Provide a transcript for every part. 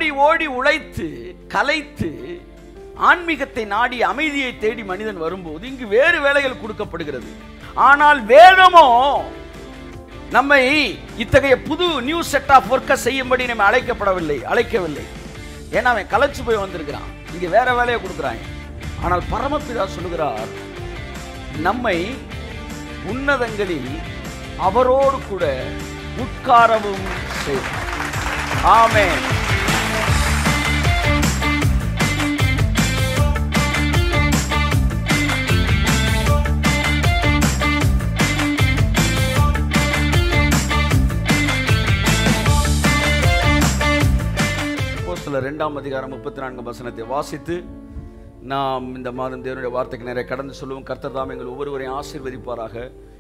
ஓடி ஓடி உழைத்து கலைத்து ஆன்மீகத்தை நாடி அமைதியை தேடி மனிதன் வரும்போது இங்கு வேறு வேலைகள் கொடுக்கப்படுகிறது ஆனால் வேதமோ நம்மை இத்தகைய புது நியூ செட் ஆஃப் ஒர்க்கை செய்யும்படி நம்ம அழைக்கப்படவில்லை அழைக்கவில்லை ஏன்னா அவன் கலைச்சு போய் வந்திருக்கிறான் இங்க வேற வேலையை கொடுக்குறாங்க ஆனால் பரமபிதா சொல்லுகிறார் நம்மை உன்னதங்களில் அவரோடு கூட உட்காரவும் செய்வார் ஆமென் அப்போஸ்தலர் இரண்டாம் அதிகாரம் முப்பத்தி நான்கு வசனத்தை வாசித்து நாம் இந்த மாதம் தேவனுடைய வார்த்தைக்கு நிறைய கடந்து சொல்லுவோம் கர்த்தர் தாம் எங்கள் ஒவ்வொருவரையும் ஆசீர்வதிப்பாராக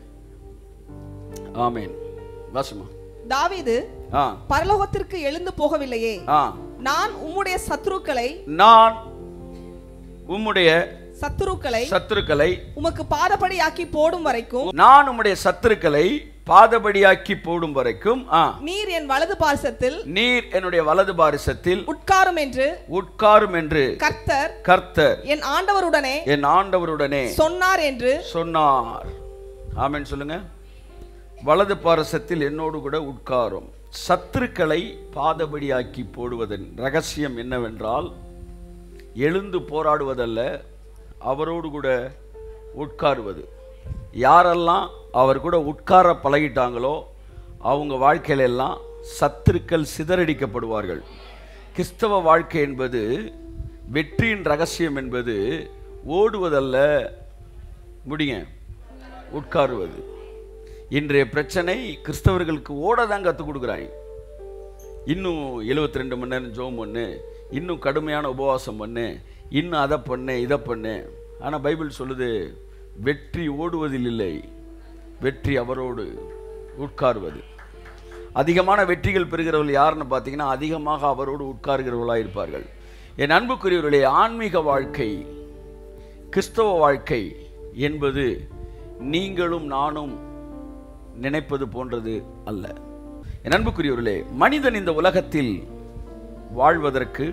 ஆமென் வாசுமா தாவீது ஆ பரலோகத்திற்கு எழுந்து போகவில்லையே ஆ நான் உம்முடைய சத்துருக்களை நான் உம்முடைய சத்துருக்களை சத்துருக்களை உமக்கு பாதபடியாக்கி போடும் வரைக்கும் நான் உம்முடைய சத்துருக்களை பாதபடியாக்கி போடும் வரைக்கும் ஆ நீர் என் வலது பார்சத்தில் நீர் என்னுடைய வலது பாரிசத்தில் உட்காரும் என்று உட்காரும் என்று கர்த்தர் கர்த்தர் என் ஆண்டவருடனே என் ஆண்டவருடனே சொன்னார் என்று சொன்னார் ஆமென் சொல்லுங்க வலது பாரசத்தில் என்னோடு கூட உட்காரும் சத்துருக்களை பாதபடியாக்கி போடுவதன் ரகசியம் என்னவென்றால் எழுந்து போராடுவதல்ல அவரோடு கூட உட்காருவது யாரெல்லாம் அவர் கூட உட்கார பழகிட்டாங்களோ அவங்க வாழ்க்கையில எல்லாம் சத்துருக்கள் சிதறடிக்கப்படுவார்கள் கிறிஸ்தவ வாழ்க்கை என்பது வெற்றியின் ரகசியம் என்பது ஓடுவதல்ல முடிங்க உட்காருவது இன்றைய பிரச்சனை கிறிஸ்தவர்களுக்கு ஓட தான் கற்றுக் கொடுக்குறாங்க இன்னும் 72 ரெண்டு மணி நேரம் ஜோம் பண்ணு இன்னும் கடுமையான உபவாசம் பண்ணு இன்னும் அதை பண்ணு இதை பண்ணு ஆனால் பைபிள் சொல்லுது வெற்றி ஓடுவதில் இல்லை வெற்றி அவரோடு உட்காருவது அதிகமான வெற்றிகள் பெறுகிறவர்கள் யாருன்னு பார்த்தீங்கன்னா அதிகமாக அவரோடு உட்காருகிறவர்களாக இருப்பார்கள் என் அன்புக்குரியவர்களே ஆன்மீக வாழ்க்கை கிறிஸ்தவ வாழ்க்கை என்பது நீங்களும் நானும் நினைப்பது போன்றது அல்ல என் அன்புக்குரியவர்களே மனிதன் இந்த உலகத்தில் வாழ்வதற்கு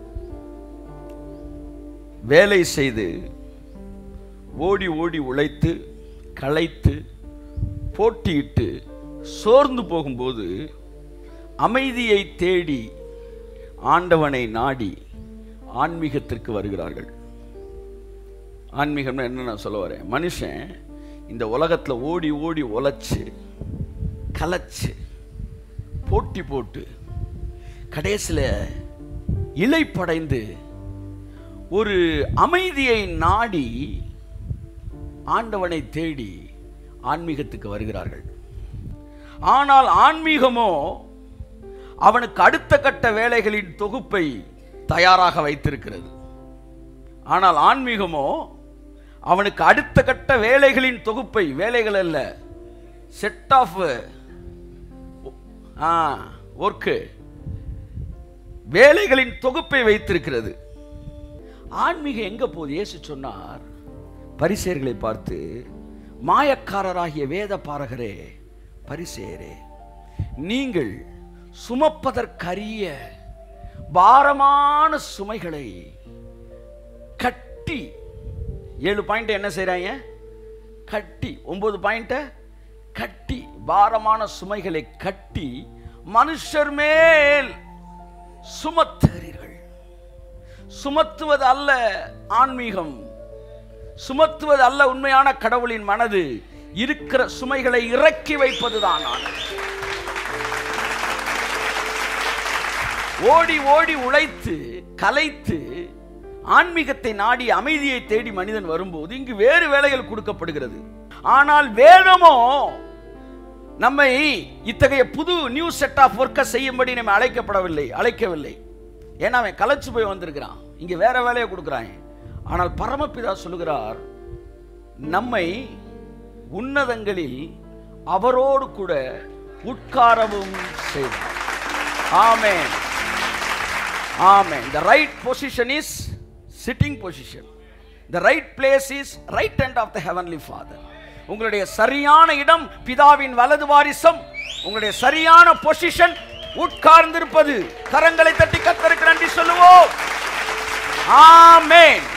வேலை செய்து ஓடி ஓடி உழைத்து களைத்து போட்டியிட்டு சோர்ந்து போகும்போது அமைதியை தேடி ஆண்டவனை நாடி ஆன்மீகத்திற்கு வருகிறார்கள் ஆன்மீகம்னா என்ன நான் சொல்ல வரேன் மனுஷன் இந்த உலகத்தில் ஓடி ஓடி உழைச்சு கலைச்சு போட்டி போட்டு கடைசியில் இலைப்படைந்து ஒரு அமைதியை நாடி ஆண்டவனை தேடி ஆன்மீகத்துக்கு வருகிறார்கள் ஆனால் ஆன்மீகமோ அவனுக்கு அடுத்த கட்ட வேலைகளின் தொகுப்பை தயாராக வைத்திருக்கிறது ஆனால் ஆன்மீகமோ அவனுக்கு அடுத்த கட்ட வேலைகளின் தொகுப்பை வேலைகள் அல்ல செட் ஆஃப் ஆ ஒர்க்கு வேலைகளின் தொகுப்பை வைத்திருக்கிறது ஆன்மீகம் எங்க போகுது இயேசு சொன்னார் பரிசேர்களை பார்த்து மாயக்காரராகிய வேத பாரகரே பரிசேரே நீங்கள் சுமப்பதற்கரிய பாரமான சுமைகளை கட்டி ஏழு பாயிண்ட் என்ன செய்றாங்க கட்டி ஒன்பது பாயிண்ட கட்டி பாரமான சுமைகளை கட்டி மனுஷர் மேல் சுமத்துகிறீர்கள் சுமத்துவது அல்ல ஆன்மீகம் சுமத்துவது அல்ல உண்மையான கடவுளின் மனது இருக்கிற சுமைகளை இறக்கி வைப்பதுதான் ஆன்மீகம். ஓடி ஓடி உழைத்து கலைத்து ஆன்மீகத்தை நாடி அமைதியை தேடி மனிதன் வரும்போது இங்கு வேறு வேலைகள் கொடுக்கப்படுகிறது ஆனால் வேதமோ நம்மை இத்தகைய புது நியூ செட் ஆஃப் ஒர்க்கை செய்யும்படி நம்ம அழைக்கப்படவில்லை அழைக்கவில்லை ஏன்னா அவன் கலைச்சு போய் வந்திருக்கிறான் இங்க வேற வேலையை கொடுக்குறான் ஆனால் பரமபிதா சொல்லுகிறார் நம்மை உன்னதங்களில் அவரோடு கூட உட்காரவும் செய்வார் ஆமென் ஆமென் the right position is sitting position the right place is right hand of the heavenly father உங்களுடைய சரியான இடம் பிதாவின் வலது வாரிசம் உங்களுடைய சரியான பொசிஷன் உட்கார்ந்திருப்பது கரங்களை தட்டி கத்தருக்கு நன்றி சொல்லுவோம் ஆமென்